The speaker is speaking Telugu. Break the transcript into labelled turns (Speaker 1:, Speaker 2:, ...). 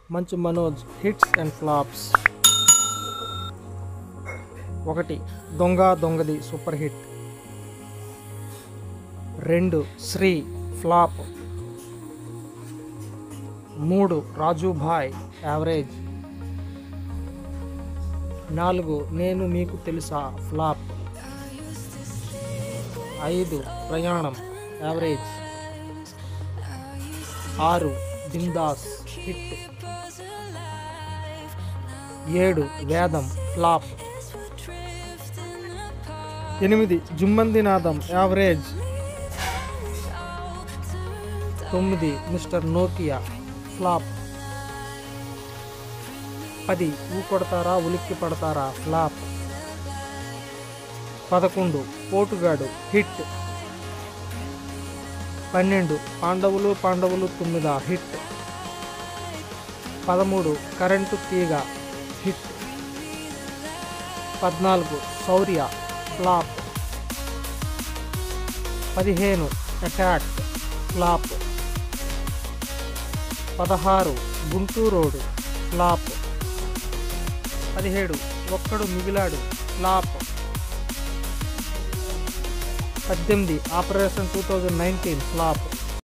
Speaker 1: మంచు మనోజ్ హిట్స్ అండ్ ఫ్లాప్స్ ఒకటి దొంగ దొంగది సూపర్ హిట్ రెండు శ్రీ ఫ్లాప్ మూడు రాజు భాయ్ యావరేజ్ నాలుగు నేను మీకు తెలుసా ఫ్లాప్ ఐదు ప్రయాణం యావరేజ్ ఆరు బిందాస్ హిట్ ఏడు వేదం ఫ్లాప్ ఎనిమిది జుమ్మందినాదం యావరేజ్ తొమ్మిది మిస్టర్ నోకియా ఫ్లాప్ పది ఊ కొడతారా ఉలిక్కి పడతారా ఫ్లాప్ పదకొండు పోటుగాడు హిట్ పన్నెండు పాండవులు పాండవులు తొమ్మిద హిట్ పదమూడు కరెంటు తీగ హిట్ పద్నాలుగు శౌర్య ఫ్లాప్ పదిహేను అటాక్ ఫ్లాప్ పదహారు గుంటూరోడు ఫ్లాప్ పదిహేడు ఒక్కడు మిగిలాడు ఫ్లాప్ పద్దెనిమిది operation two thousand nineteen flop